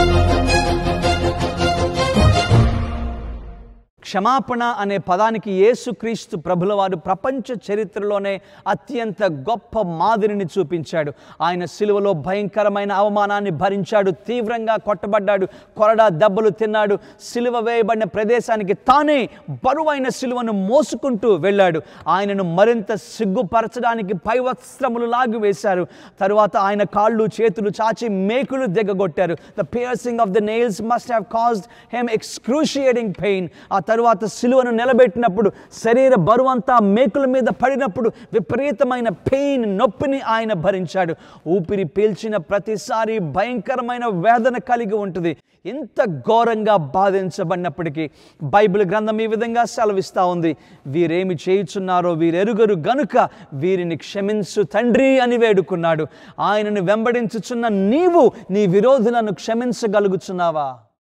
క్షమాపణ అనే పదానికి యేసుక్రీస్తు ప్రభుల వారు ప్రపంచ చరిత్రలోనే అత్యంత గొప్ప మాదిరిని చూపించాడు ఆయన సిలువలో భయంకరమైన అవమానాన్ని భరించాడు తీవ్రంగా కొట్టబడ్డాడు కొరడా దెబ్బలు తిన్నాడు సిలువ వేయబడిన ప్రదేశానికి తానే బరువైన సిలువను మోసుకుంటూ వెళ్ళాడు ఆయనను మరింత సిగ్గుపరచడానికి పై వస్త్రములు లాగి వేశారు తరువాత ఆయన కాళ్ళు చేతులు చాచి మేకులు దిగగొట్టారు the piercing of the nails must have caused them excruciating pain ఆ తరువాత సిలువను నిలబెట్టినప్పుడు శరీర బరువంతా మేకుల మీద పడినప్పుడు విపరీతమైన పెయిన్ నొప్పిని ఆయన భరించాడు ఊపిరి పీల్చిన ప్రతిసారి భయంకరమైన వేదన కలిగి ఉంటుంది ఎంత ఘోరంగా బాధించబడినప్పటికీ బైబిల్ గ్రంథం ఈ విధంగా సెలవిస్తూ ఉంది వీరేమి చేయుచున్నారో వీరెరుగరు గనుక వీరిని క్షమించు తండ్రి అని వేడుకున్నాడు ఆయనను వెంబడించుచున్న నీవు నీ విరోధులను క్షమించగలుగుచున్నావా